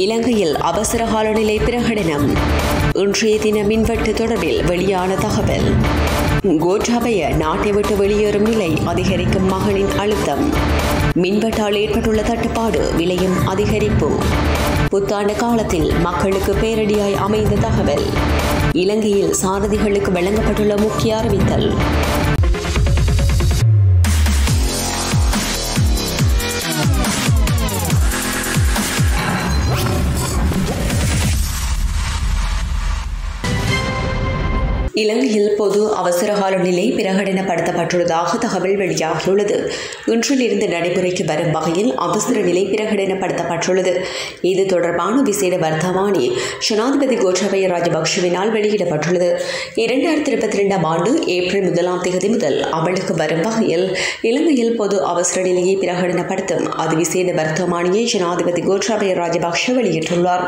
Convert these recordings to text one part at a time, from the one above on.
இலங்கையில் அவசர காலநிலை பிரகடனம் இன்றைய தின மின்வெட்டு தொடர்பில் வெளியான தகவல் கோட்டாபய நாட்டை விட்டு வெளியேறும் நிலை அதிகரிக்கும் மகனின் அழுத்தம் மின்வெட்டால் ஏற்பட்டுள்ள தட்டுப்பாடு விலையும் அதிகரிப்பு புத்தாண்டு காலத்தில் மக்களுக்கு பேரடியாய் அமைந்த தகவல் இலங்கையில் சாரதிகளுக்கு வழங்கப்பட்டுள்ள முக்கிய அறிவித்தல் இலங்கையில் பொது அவசரகால நிலை பிரகடனப்படுத்தப்பட்டுள்ளதாக தகவல் வெளியாகியுள்ளது இன்றிலிருந்து நடைமுறைக்கு வரும் வகையில் அவசர நிலை பிரகடனப்படுத்தப்பட்டுள்ளது இது தொடர்பான விசேட வர்த்தமானி ஜனாதிபதி கோட்டாபய ராஜபக்ஷவினால் வெளியிடப்பட்டுள்ளது இரண்டாயிரத்தி இருபத்தி ரெண்டாம் ஆண்டு ஏப்ரல் முதலாம் தேதி முதல் அமலுக்கு வரும் வகையில் இலங்கையில் பொது அவசர நிலையை பிரகடனப்படுத்தும் அது விசேட வர்த்தமானியை ஜனாதிபதி கோட்டாபய ராஜபக்ஷ வெளியிட்டுள்ளார்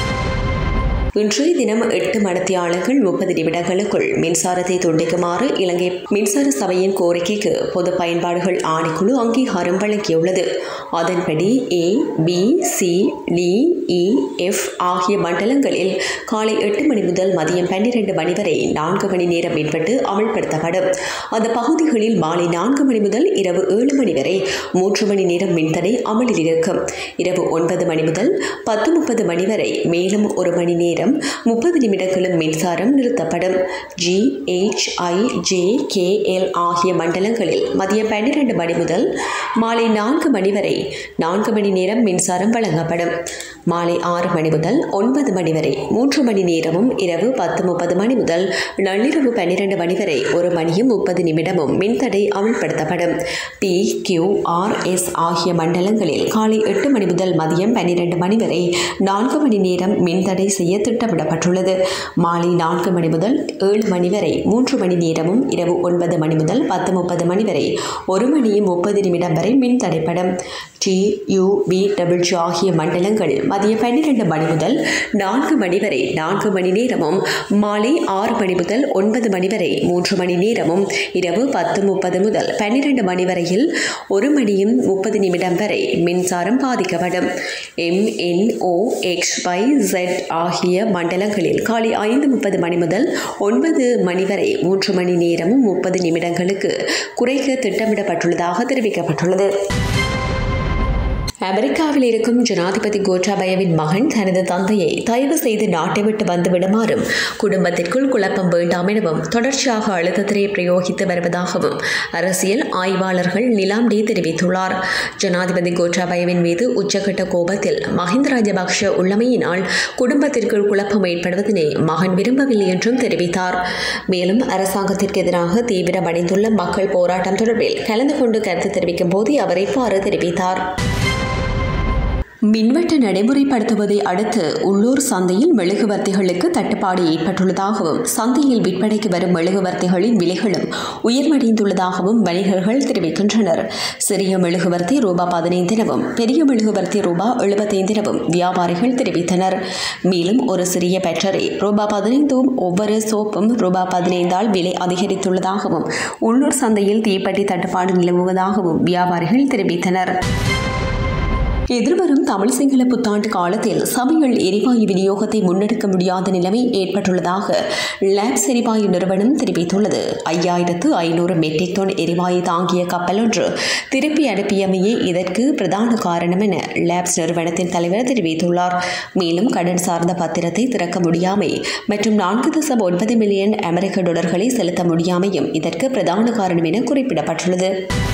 இன்றைய தினம் எட்டு மடத்தியாளர்கள் முப்பது நிமிடங்களுக்குள் மின்சாரத்தை துண்டிக்குமாறு இலங்கை மின்சார சபையின் கோரிக்கைக்கு பொது பயன்பாடுகள் ஆணைக்குழு அங்கீகாரம் வழங்கியுள்ளது அதன்படி A B C D E F ஆகிய மண்டலங்களில் காலை எட்டு மணி முதல் மதியம் பன்னிரண்டு மணி வரை நான்கு மணி நேரம் மின்வெட்டு அமல்படுத்தப்படும் அந்த பகுதிகளில் மாலை நான்கு மணி முதல் இரவு ஏழு மணி வரை மூன்று மணி நேரம் மின்தடை அமலில் இருக்கும் இரவு ஒன்பது மணி முதல் பத்து முப்பது மணி வரை மேலும் ஒரு மணி நேரம் நேரம் முப்பது நிமிடங்களும் மின்சாரம் நிறுத்தப்படும் G H I J K L ஆகிய மண்டலங்களில் மதியம் பன்னிரண்டு மணி முதல் மாலை நான்கு மணி வரை நான்கு மணி நேரம் மின்சாரம் வழங்கப்படும் மாலை ஆறு மணி முதல் ஒன்பது மணி வரை மூன்று மணி நேரமும் இரவு பத்து முப்பது மணி முதல் நள்ளிரவு பன்னிரண்டு மணி வரை ஒரு மணியும் முப்பது நிமிடமும் மின்தடை அமல்படுத்தப்படும் பி கியூ ஆர் எஸ் ஆகிய மண்டலங்களில் காலை எட்டு மணி முதல் மதியம் பன்னிரண்டு மணி வரை நான்கு மணி நேரம் மின்தடை செய்ய திட்டமிடப்பட்டுள்ளது மாலை நான்கு மணி முதல் ஏழு மணி வரை மூன்று மணி நேரமும் இரவு ஒன்பது மணி முதல் பத்து முப்பது மணி வரை ஒரு மணியும் முப்பது நிமிடம் வரை மின் தடைப்படும் டி யு பி டபிள்யூ ஆகிய மண்டலங்கள் மதியம் பன்னிரண்டு மணி முதல் நான்கு மணி வரை நான்கு மணி நேரமும் மாலை ஆறு மணி முதல் ஒன்பது மணி வரை மூன்று மணி நேரமும் இரவு பத்து முப்பது முதல் பன்னிரண்டு மணி வரையில் ஒரு மணியும் முப்பது நிமிடம் வரை மின்சாரம் பாதிக்கப்படும் M N O X Y Z ஆகிய மண்டலங்களில் காலை ஐந்து முப்பது மணி முதல் ஒன்பது மணி வரை மூன்று மணி நேரமும் முப்பது நிமிடங்களுக்கு குறைக்க திட்டமிடப்பட்டுள்ளதாக தெரிவிக்கப்பட்டுள்ளது அமெரிக்காவில் இருக்கும் ஜனாதிபதி கோட்டாபயவின் மகன் தனது தந்தையை தயவு செய்து நாட்டை விட்டு வந்து விடுமாறும் குடும்பத்திற்குள் குழப்பம் வேண்டாம் எனவும் தொடர்ச்சியாக அழுத்தத்தினை பிரயோகித்து வருவதாகவும் அரசியல் ஆய்வாளர்கள் நிலாம்டே தெரிவித்துள்ளார் ஜனாதிபதி கோட்டாபயவின் மீது உச்சகட்ட கோபத்தில் மஹிந்த ராஜபக்ஷ உள்ளமையினால் குடும்பத்திற்குள் குழப்பம் ஏற்படுவதனை மகன் விரும்பவில்லை என்றும் தெரிவித்தார் மேலும் அரசாங்கத்திற்கு எதிராக தீவிரமடைந்துள்ள மக்கள் போராட்டம் தொடர்பில் கலந்து கொண்டு கருத்து தெரிவிக்கும் போது அவர் இவ்வாறு தெரிவித்தார் மின்வெட்டு நடைமுறைப்படுத்துவதை அடுத்து உள்ளூர் சந்தையில் மெழுகுவர்த்திகளுக்கு தட்டுப்பாடு ஏற்பட்டுள்ளதாகவும் சந்தையில் விற்பனைக்கு வரும் மெழுகுவர்த்திகளின் விலைகளும் உயர்வடைந்துள்ளதாகவும் வணிகர்கள் தெரிவிக்கின்றனர் சிறிய மெழுகுவர்த்தி ரூபா பதினைந்தினவும் பெரிய மெழுகுவர்த்தி ரூபா எழுபத்தைந்தினவும் வியாபாரிகள் தெரிவித்தனர் மேலும் ஒரு சிறிய பேட்டரி ரூபா பதினைந்தும் ஒவ்வொரு சோப்பும் ரூபா பதினைந்தால் விலை அதிகரித்துள்ளதாகவும் உள்ளூர் சந்தையில் தீப்பெட்டி தட்டுப்பாடு நிலவுவதாகவும் வியாபாரிகள் தெரிவித்தனர் எதிர்வரும் தமிழ் சிங்கள புத்தாண்டு காலத்தில் சமையல் எரிவாயு விநியோகத்தை முன்னெடுக்க முடியாத நிலைமை ஏற்பட்டுள்ளதாக லேப்ஸ் எரிவாயு நிறுவனம் தெரிவித்துள்ளது ஐயாயிரத்து ஐநூறு மெட்ரிக் டன் எரிவாயு தாங்கிய கப்பல் ஒன்று திருப்பி அனுப்பியமையே இதற்கு பிரதான காரணம் என லேப்ஸ் நிறுவனத்தின் தலைவர் தெரிவித்துள்ளார் மேலும் கடன் சார்ந்த பத்திரத்தை திறக்க முடியாமை மற்றும் நான்கு தசம் ஒன்பது மில்லியன் அமெரிக்க டாலர்களை செலுத்த முடியாமையும் இதற்கு பிரதான காரணம் என குறிப்பிடப்பட்டுள்ளது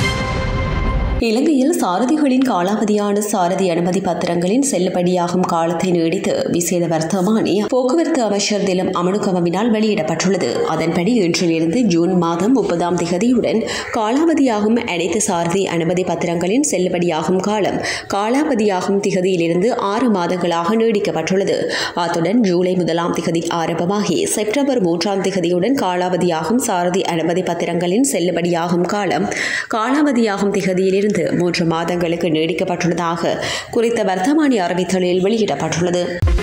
இலங்கையில் சாரதிகளின் காலாவதியான சாரதி அனுமதி பத்திரங்களின் செல்லுபடியாகும் காலத்தை நீடித்து விசேட வர்த்தமானி போக்குவரத்து அமைச்சர் திலம் அமனுகமவினால் வெளியிடப்பட்டுள்ளது அதன்படி இன்றிலிருந்து ஜூன் மாதம் முப்பதாம் திகதியுடன் காலாவதியாகும் அனைத்து சாரதி அனுமதி பத்திரங்களின் செல்லுபடியாகும் காலம் காலாவதியாகும் திகதியிலிருந்து ஆறு மாதங்களாக நீடிக்கப்பட்டுள்ளது அத்துடன் ஜூலை முதலாம் திகதி ஆரம்பமாகி செப்டம்பர் மூன்றாம் திகதியுடன் காலாவதியாகும் சாரதி அனுமதி பத்திரங்களின் செல்லுபடியாகும் காலம் காலாவதியாகும் திகதியிலிருந்து இருந்து மூன்று மாதங்களுக்கு நீடிக்கப்பட்டுள்ளதாக குறித்த வர்த்தமானி அறிவித்தலில் வெளியிடப்பட்டுள்ளது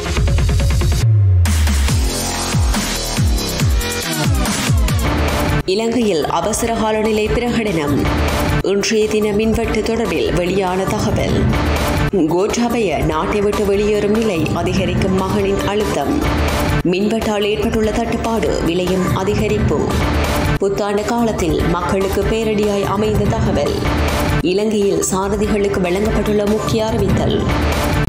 இலங்கையில் அவசர காலநிலை பிரகடனம் இன்றைய தின மின்வெட்டு தொடர்பில் வெளியான தகவல் கோட்டாபய நாட்டை விட்டு வெளியேறும் நிலை அதிகரிக்கும் மகனின் அழுத்தம் மின்வெட்டால் ஏற்பட்டுள்ள தட்டுப்பாடு விலையும் அதிகரிப்பு புத்தாண்டு காலத்தில் மக்களுக்கு பேரடியாய் அமைந்த தகவல் இலங்கையில் சாரதிகளுக்கு வழங்கப்பட்டுள்ள முக்கிய அறிவித்தல்